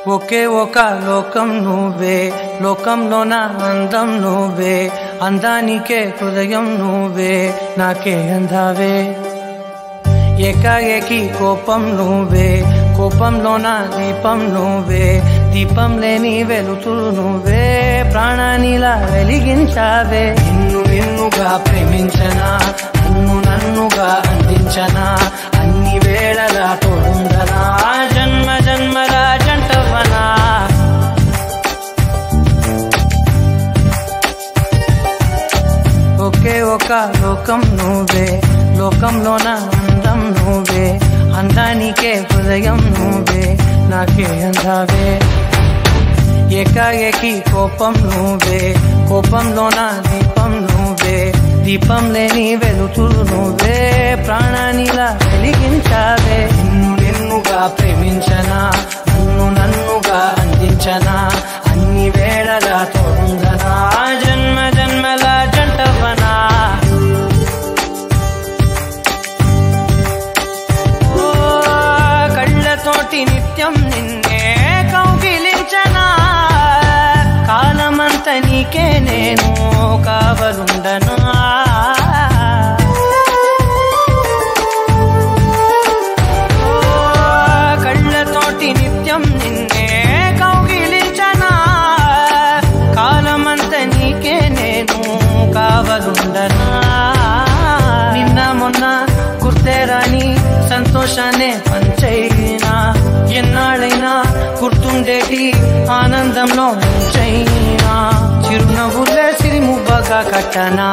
ఒకే ఒక లోకం నువ్వే లోకంలో నా అందం నువ్వే అందానికే హృదయం నువ్వే నాకే అందావే ఏకాఏకి కోపం నువ్వే కోపంలో నా దీపం నువ్వే దీపం లేని వెలుతురు నువ్వే ప్రాణానిలా వెలిగించావే నిన్ను నిన్నుగా ప్రేమించనా నన్ను నన్నుగా అందించనా అన్ని వేళలా తోడుందనా జన్మ జన్మల జంటవనా ఒకే ఒక లోకం నువ్వే లోకంలో నా అందం నువ్వే అందానికే హృదయం నువ్వే నాకే అందావే ఏకాఏకి కోపం నువ్వే కోపంలో నా దీపం నువ్వే దీపం లేని వెలుతురు నువ్వే ప్రాణానిలా వెలిగించావే నిన్ను నిన్నుగా ప్రేమించనా నన్ను నన్నుగా అందించనా అన్ని వేళలా తోడుందనా జన్మ జన్మల జంటవనా ఓ కళ్ళతోటి నిత్యం నిన్నే కౌగిలించనా కాలమంత నీకే నేను కావలుండనా ఓ కళ్ళతోటి నిత్యం నిన్నే కౌగిలించనా కాలమంత నీకే నేను కావలుండనా నిన్న మొన్న గుర్తేరాని సంతోషాన్ని పంచైనా ఎన్నాళ్ళైనా గుర్తుండేటి ఆనందంలో ముంచైనా చిరునవ్వులే సిరిముబ్బగా కట్టనా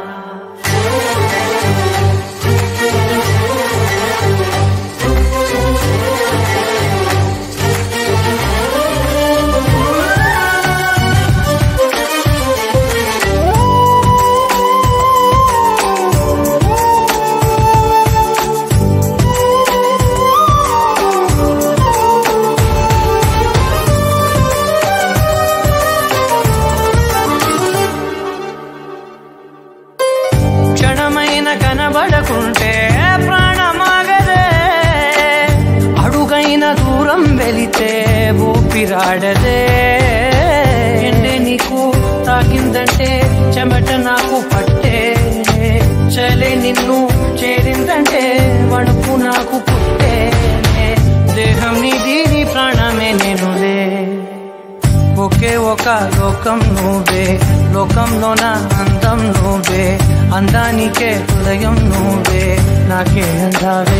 క్షణమైన కనబడకుంటే ప్రాణమాగదే అడుగైన దూరం వెళితే ఊపిరాడదే ఎండే నీకు తాకిందంటే చెమట నాకు పట్టే చలే నిన్ను చేరిందంటే వణుకు నాకు పుట్టే దేహం నీది నీ ప్రాణమే నేనులే ఒకే ఒక లోకం నువ్వే లోకంలో నా అందం నువ్వే అందానికే హృదయం నువ్వే నాకే అందావే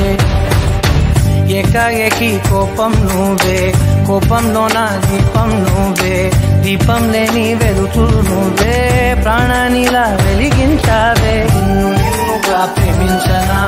ఏకాఏకి కోపం నువ్వే కోపంలో నా దీపం నువ్వే దీపం లేని వెలుతురు నువ్వే ప్రాణానిలా వెలిగించావే నిన్ను నిన్నుగా ప్రేమించనా